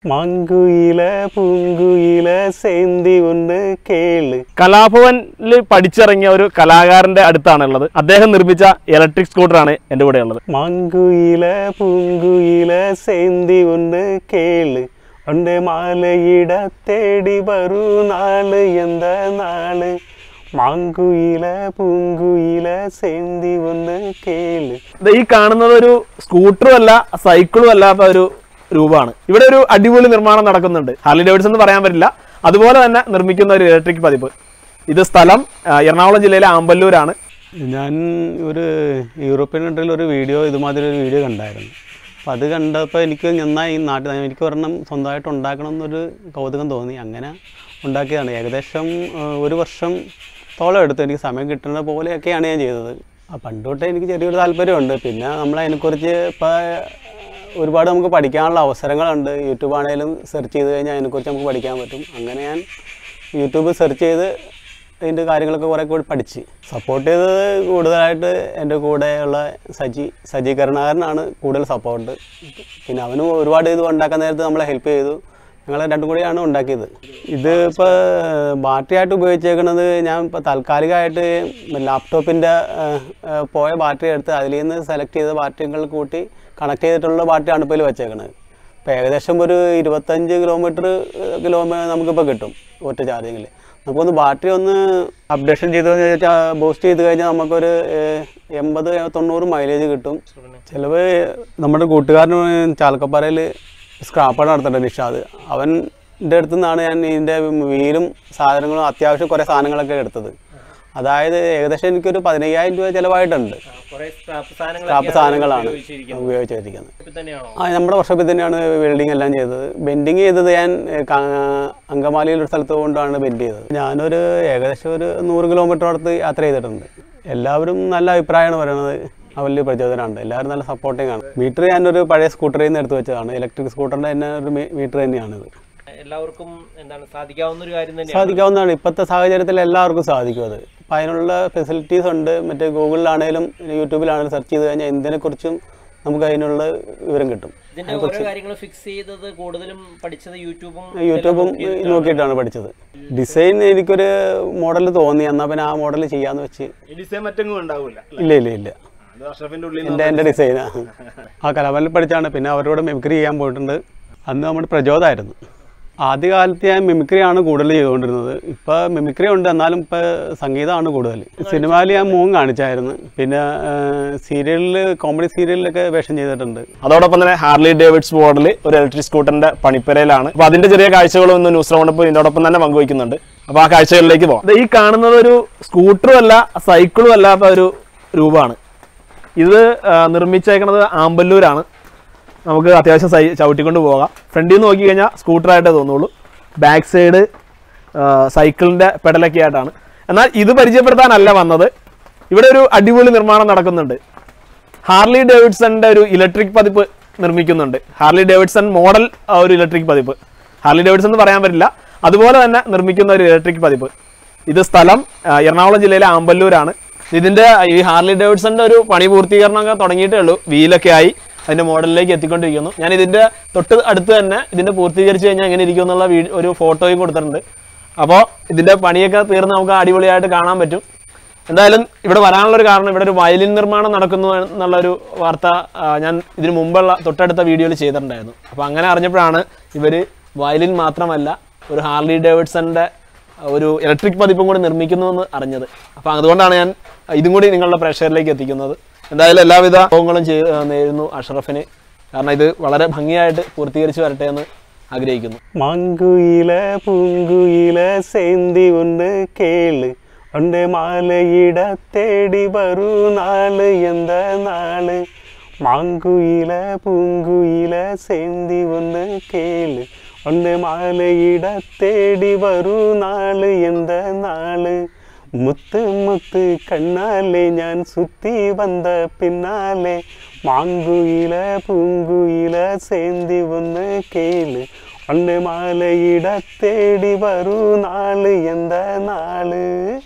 മാങ്കുയില പൂങ്കുയില സേന്തി ഒന്ന് കേള് കലാഭവനിൽ പഠിച്ചിറങ്ങിയ ഒരു കലാകാരന്റെ അടുത്താണുള്ളത് അദ്ദേഹം നിർമ്മിച്ച ഇലക്ട്രിക് സ്കൂട്ടറാണ് എൻ്റെ കൂടെ ഉള്ളത് മാങ്കുയില പൂങ്കുയില സേന്തി ഒന്ന് കേള് ഉണ്ട് മാലയിട തേടി വരൂ നാള് എന്ത നാള് മാങ്കുയില പൂങ്കുയില സേന്തി ഒന്ന് കേള് ഇത് ഈ കാണുന്നത് ഒരു സ്കൂട്ടറും അല്ല സൈക്കിളും അല്ലാത്ത ഒരു രൂപമാണ് ഇവിടെ ഒരു അടിപൊളി നിർമ്മാണം നടക്കുന്നുണ്ട് ഹാർലി ഡേവിഡ്സൺ എന്ന് പറയാൻ പറ്റില്ല അതുപോലെ തന്നെ നിർമ്മിക്കുന്ന ഒരു ഇലക്ട്രിക് പതിപ്പ് ഇത് സ്ഥലം ആ, എറണാകുളം ജില്ലയിലെ ആമ്പല്ലൂരാണ് ഞാൻ ഒരു യൂറോപ്യൻ കൺട്രിയിൽ ഒരു വീഡിയോ ഇതുമാതിരി ഒരു വീഡിയോ കണ്ടായിരുന്നു അപ്പോൾ അത് കണ്ടപ്പോൾ എനിക്ക് നന്നായി ഈ നാട്ടിൽ എനിക്ക് ഒരെണ്ണം സ്വന്തമായിട്ട് ഉണ്ടാക്കണം എന്നൊരു കൗതുകം തോന്നി അങ്ങനെ ഉണ്ടാക്കിയതാണ് ഏകദേശം ആ, ഒരു വർഷം തോളം എടുത്തു എനിക്ക് സമയം കിട്ടുന്ന പോലെയൊക്കെയാണ് ഞാൻ ചെയ്തത് ആ പണ്ട് തൊട്ടേ എനിക്ക് ചെറിയൊരു താല്പര്യമുണ്ട് പിന്നെ നമ്മൾ അതിനെക്കുറിച്ച് ഇപ്പോൾ ഒരുപാട് നമുക്ക് പഠിക്കാനുള്ള അവസരങ്ങളുണ്ട് യൂട്യൂബ് ആണെങ്കിലും സെർച്ച് ചെയ്ത് കഴിഞ്ഞാൽ അതിനെക്കുറിച്ച് നമുക്ക് പഠിക്കാൻ പറ്റും അങ്ങനെ ഞാൻ യൂട്യൂബ് സെർച്ച് ചെയ്ത് അതിൻ്റെ കാര്യങ്ങളൊക്കെ കുറേ കൂടി പഠിച്ച് സപ്പോർട്ട് ചെയ്തത് കൂടുതലായിട്ട് എൻ്റെ കൂടെയുള്ള സജി സജി കരുണാകരനാണ് കൂടുതൽ സപ്പോർട്ട് പിന്നെ അവനും ഒരുപാട് ഇത് ഉണ്ടാക്കാൻ നേരത്ത് നമ്മളെ ഹെൽപ്പ് ചെയ്തു ഞങ്ങൾ രണ്ടും കൂടിയാണ് ഉണ്ടാക്കിയത് ഇത് ഇപ്പോൾ ബാറ്ററി ആയിട്ട് ഉപയോഗിച്ചേക്കുന്നത് ഞാൻ ഇപ്പോൾ താൽക്കാലികമായിട്ട് ലാപ്ടോപ്പിൻ്റെ പോയ ബാറ്ററി എടുത്ത് അതിൽ നിന്ന് സെലക്ട് ചെയ്ത ബാറ്ററികൾ കൂട്ടി കണക്ട് ചെയ്തിട്ടുള്ള ബാറ്ററിയാണ് ഇപ്പോൾ ഇതിൽ വെച്ചേക്കുന്നത് ഇപ്പോൾ ഏകദേശം ഒരു ഇരുപത്തഞ്ച് കിലോമീറ്റർ കിലോമീറ്റർ നമുക്കിപ്പോൾ കിട്ടും ഒറ്റ ചാർജിങ്ങിൽ നമുക്കൊന്ന് ബാറ്ററി ഒന്ന് അപ്ഡേഷൻ ചെയ്ത് വെച്ചാൽ ബൂസ്റ്റ് ചെയ്ത് കഴിഞ്ഞാൽ നമുക്കൊരു ഏഹ്, എൺപത് തൊണ്ണൂറ് മൈലേജ് കിട്ടും ചിലവ് നമ്മുടെ കൂട്ടുകാരന് ചാലക്കപ്പാറയിൽ സ്ക്രാപ്പാണ് നടത്തുന്നുണ്ട് നിഷാദ് അവൻ്റെ അടുത്തു നിന്നാണ് ഞാൻ ഇതിൻ്റെ വീലും സാധനങ്ങളും അത്യാവശ്യം കുറേ സാധനങ്ങളൊക്കെ എടുത്തത് അതായത് ഏകദേശം എനിക്കൊരു പതിനയ്യായിരം രൂപ ചിലവായിട്ടുണ്ട് സ്ക്രാപ്പ് സാധനങ്ങളാണ് ഉപയോഗിച്ചിരിക്കുന്നത് ആ നമ്മുടെ വർഷോപ്പിൽ തന്നെയാണ് വെൽഡിങ് എല്ലാം ചെയ്തത് ബെൻഡിങ് ചെയ്തത് ഞാൻ ഏ, കാ- അങ്കമാലിയിൽ ഒരു സ്ഥലത്ത് കൊണ്ടാണ് ബെൻഡ് ചെയ്തത് ഞാനൊരു ഏകദേശം ഒരു നൂറ് കിലോമീറ്റർ അടുത്ത് യാത്ര ചെയ്തിട്ടുണ്ട് എല്ലാവരും നല്ല അഭിപ്രായമാണ് പറയുന്നത് ആ വലിയ പ്രചോദനമുണ്ട് എല്ലാവരും നല്ല സപ്പോർട്ടിംഗ് ആണ് മീറ്റർ ഞാനൊരു പഴയ സ്കൂട്ടറിൽ നിന്ന് എടുത്ത് വെച്ചതാണ് ഇലക്ട്രിക് സ്കൂട്ടറിൻ്റെ തന്നെ ഒരു മീറ്റർ തന്നെയാണിത് എല്ലാവർക്കും എന്താണ് സാധിക്കാവുന്ന ഒരു കാര്യം തന്നെയാണ് സാധിക്കാവുന്നതാണ് ഇപ്പോഴത്തെ സാഹചര്യത്തിൽ എല്ലാവർക്കും സാധിക്കും അത് അപ്പം അതിനുള്ള ഫെസിലിറ്റീസ് ഉണ്ട് മറ്റേ ഗൂഗിളിലാണേലും യൂട്യൂബിലാണേലും സെർച്ച് ചെയ്ത് കഴിഞ്ഞാൽ എന്തിനെക്കുറിച്ചും നമുക്ക് അതിനുള്ള വിവരം കിട്ടും ഇതിന്റെ ഓരോ കാര്യങ്ങൾ ഫിക്സ് ചെയ്തത് കൂടുതലും പഠിച്ചത് യൂട്യൂബും യൂട്യൂബും നോക്കിയിട്ടാണ് പഠിച്ചത് ഡിസൈൻ എനിക്കൊരു മോഡൽ തോന്നി എന്നാൽ പിന്നെ ആ മോഡൽ ചെയ്യാന്ന് വെച്ച് ഡിസൈൻ മറ്റെങ്ങും ഉണ്ടാവില്ല ഇല്ല ഇല്ല ഇല്ല വർഷപ്പിന്റെ ഉള്ളിൽ എൻ്റെ എൻ്റെ ഡിസൈനാ ആ കലാമലിൽ പഠിച്ചാണ് പിന്നെ അവരോട് മിമിക്രി ചെയ്യാൻ പോയിട്ടുണ്ട് അന്ന് നമ്മുടെ പ്രചോദമായിരുന്നു ആദ്യകാലത്ത് ഞാൻ മിമിക്രിയാണ് കൂടുതൽ ചെയ്തുകൊണ്ടിരുന്നത് ഇപ്പോൾ മിമിക്രി ഉണ്ട് എന്നാലും ഇപ്പോൾ സംഗീതമാണ് കൂടുതൽ സിനിമയിൽ ഞാൻ മൂന്ന് കാണിച്ചായിരുന്നു പിന്നെ സീരിയലിൽ കോമഡി സീരിയലിലൊക്കെ വേഷം ചെയ്തിട്ടുണ്ട് അതോടൊപ്പം തന്നെ ഹാർലി ഡേവിഡ്സ് ബോർഡിൽ ഒരു ഇലക്ട്രിക് സ്കൂട്ടറിന്റെ പണിപ്പരയിലാണ് അപ്പൊ അതിന്റെ ചെറിയ കാഴ്ചകളും ഒന്ന് ന്യൂസ് റൗണ്ടപ്പ് ഇതിനോടൊപ്പം തന്നെ പങ്കുവയ്ക്കുന്നുണ്ട് അപ്പൊ ആ കാഴ്ചകളിലേക്ക് പോകാം ഈ കാണുന്നത് ഒരു സ്കൂട്ടറും അല്ല സൈക്കിളും അല്ലാത്ത ഒരു രൂപമാണ് ഇത് ആ, നിർമ്മിച്ചേക്കുന്നത് ആമ്പല്ലൂരാണ് നമുക്ക് അത്യാവശ്യം സൈ ചവിട്ടിക്കൊണ്ട് പോകാം ഫ്രണ്ടിൽ നിന്ന് നോക്കി കഴിഞ്ഞാൽ സ്കൂട്ടറായിട്ടേ തോന്നുള്ളൂ ബാക്ക് സൈഡ് സൈക്കിളിൻ്റെ പെഡലൊക്കെ ആയിട്ടാണ് എന്നാൽ ഇത് പരിചയപ്പെടുത്താനല്ല വന്നത് ഇവിടെ ഒരു അടിപൊളി നിർമ്മാണം നടക്കുന്നുണ്ട് ഹാർലി ഡേവിഡ്സന്റെ ഒരു ഇലക്ട്രിക് പതിപ്പ് നിർമ്മിക്കുന്നുണ്ട് ഹാർലി ഡേവിഡ്സൺ മോഡൽ ആ, ഒരു ഇലക്ട്രിക് പതിപ്പ് ഹാർലി ഡേവിഡ്സൺ എന്ന് പറയാൻ പറ്റില്ല അതുപോലെ തന്നെ നിർമ്മിക്കുന്ന ഒരു ഇലക്ട്രിക് പതിപ്പ് ഇത് സ്ഥലം ആ, എറണാകുളം ജില്ലയിലെ ആമ്പല്ലൂരാണ് ഇതിന്റെ ഈ ഹാർലി ഡേവിഡ്സന്റെ ഒരു പണി പൂർത്തീകരണമൊക്കെ തുടങ്ങിയിട്ടേ ഉള്ളൂ വീലൊക്കെ ആയി അതിന്റെ മോഡലിലേക്ക് എത്തിക്കൊണ്ടിരിക്കുന്നു ഞാൻ ഇതിന്റെ തൊട്ട് അടുത്ത് തന്നെ ഇതിന്റെ പൂർത്തീകരിച്ച് കഴിഞ്ഞാൽ എങ്ങനെ ഇരിക്കും എന്നുള്ള വീ- ഒരു ഫോട്ടോയും കൊടുത്തിട്ടുണ്ട് അപ്പോൾ ഇതിന്റെ പണിയൊക്കെ തീർന്ന് നമുക്ക് അടിപൊളിയായിട്ട് കാണാൻ പറ്റും എന്തായാലും ഇവിടെ വരാനുള്ള ഒരു കാരണം ഇവിടെ ഒരു വയലിൻ നിർമ്മാണം നടക്കുന്നു എന്നുള്ള ഒരു വാർത്ത ആ, ഞാൻ ഇതിനു മുമ്പുള്ള തൊട്ടടുത്ത വീഡിയോയിൽ ചെയ്തിട്ടുണ്ടായിരുന്നു അപ്പോൾ അങ്ങനെ അറിഞ്ഞപ്പോഴാണ് ഇവർ വയലിൻ മാത്രമല്ല ഒരു ഹാർലി ഡേവിഡ്സന്റെ ഒരു ഇലക്ട്രിക് പതിപ്പും കൂടി നിർമ്മിക്കുന്നുവെന്ന് അറിഞ്ഞത് അപ്പോൾ അതുകൊണ്ടാണ് ഞാൻ ഇതും കൂടി നിങ്ങളുടെ പ്രേക്ഷകരിലേക്ക് എത്തിക്കുന്നത് എന്തായാലും എല്ലാവിധ ഭാവങ്ങളും ചെയ്- ആ, നേരുന്നു അഷ്റഫിന് കാരണം ഇത് വളരെ ഭംഗിയായിട്ട് പൂർത്തീകരിച്ച് വരട്ടെ എന്ന് ആഗ്രഹിക്കുന്നു മാങ്കുയില പൂങ്കുയില സേന്തി ഒന്ന് കേള് ഉണ്ട് മാലയിട തേടി വരൂ നാള് എന്ത നാള് മാങ്കുയില പൂങ്കുയില സേന്തി ഒന്ന് കേള് ഉണ്ട് മാലയിട തേടി വരൂ നാള് എന്ത നാള് മുത്ത് മുത്ത് കണ്ണാലെ ഞാൻ സുത്തി വந்த പിന്നാലെ മാങ്കുയില പൂങ്കുയില சேந்தி ஒன்று கேளு ஒன்று மாலையிட தேடி வரும் நாள் எந்த நாள்